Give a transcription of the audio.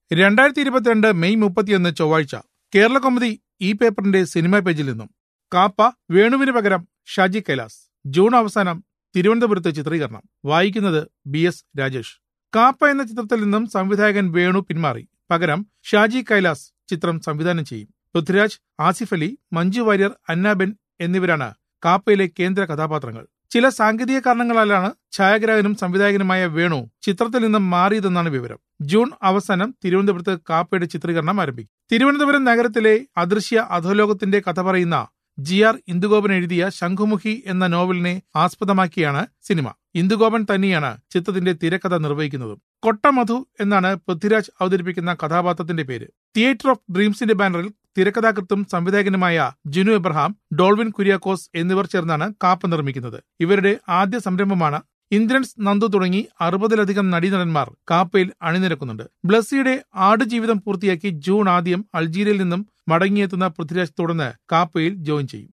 രണ്ടായിരത്തി ഇരുപത്തിരണ്ട് മെയ് മുപ്പത്തിയൊന്ന് ചൊവ്വാഴ്ച കേരള കൗമുദി ഈ പേപ്പറിന്റെ സിനിമാ പേജിൽ നിന്നും കാപ്പ വേണുവിന് പകരം ഷാജി കൈലാസ് ജൂൺ അവസാനം തിരുവനന്തപുരത്ത് ചിത്രീകരണം വായിക്കുന്നത് ബി എസ് രാജേഷ് കാപ്പ എന്ന ചിത്രത്തിൽ നിന്നും സംവിധായകൻ വേണു പിന്മാറി പകരം ഷാജി കൈലാസ് ചിത്രം സംവിധാനം ചെയ്യും പൃഥ്വിരാജ് ആസിഫ് അലി മഞ്ജു വാര്യർ അന്നാബെൻ എന്നിവരാണ് കാപ്പയിലെ കേന്ദ്ര കഥാപാത്രങ്ങൾ ചില സാങ്കേതിക കാരണങ്ങളാലാണ് ഛായാഗ്രാഹകനും സംവിധായകനുമായ വേണു ചിത്രത്തിൽ നിന്നും മാറിയതെന്നാണ് വിവരം ജൂൺ അവസാനം തിരുവനന്തപുരത്ത് കാപ്പയുടെ ചിത്രീകരണം ആരംഭിക്കും തിരുവനന്തപുരം നഗരത്തിലെ അദൃശ്യ അധോലോകത്തിന്റെ കഥ പറയുന്ന ജി ആർ ഇന്ദുഗോപൻ എഴുതിയ ശംഖുമുഖി എന്ന നോവലിനെ ആസ്പദമാക്കിയാണ് സിനിമ ഇന്ദുഗോപൻ തന്നെയാണ് ചിത്രത്തിന്റെ തിരക്കഥ നിർവഹിക്കുന്നതും കൊട്ടമധു എന്നാണ് പൃഥ്വിരാജ് അവതരിപ്പിക്കുന്ന കഥാപാത്രത്തിന്റെ പേര് തിയേറ്റർ ഓഫ് ഡ്രീംസിന്റെ ബാനറിൽ തിരക്കഥാകൃത്തും സംവിധായകനുമായ ജിനു എബ്രഹാം ഡോൾവിൻ കുര്യാക്കോസ് എന്നിവർ ചേർന്നാണ് കാപ്പ നിർമ്മിക്കുന്നത് ഇവരുടെ ആദ്യ സംരംഭമാണ് ഇന്ദ്രൻസ് നന്ദു തുടങ്ങി അറുപതിലധികം നടീനടന്മാർ കാപ്പയിൽ അണിനിരക്കുന്നുണ്ട് ബ്ലസ്സിയുടെ ആടുജീവിതം പൂർത്തിയാക്കി ജൂൺ ആദ്യം അൾജീരിയയിൽ നിന്നും മടങ്ങിയെത്തുന്ന പൃഥ്വിരാജ് തുടർന്ന് കാപ്പയിൽ ജോയിൻ ചെയ്യും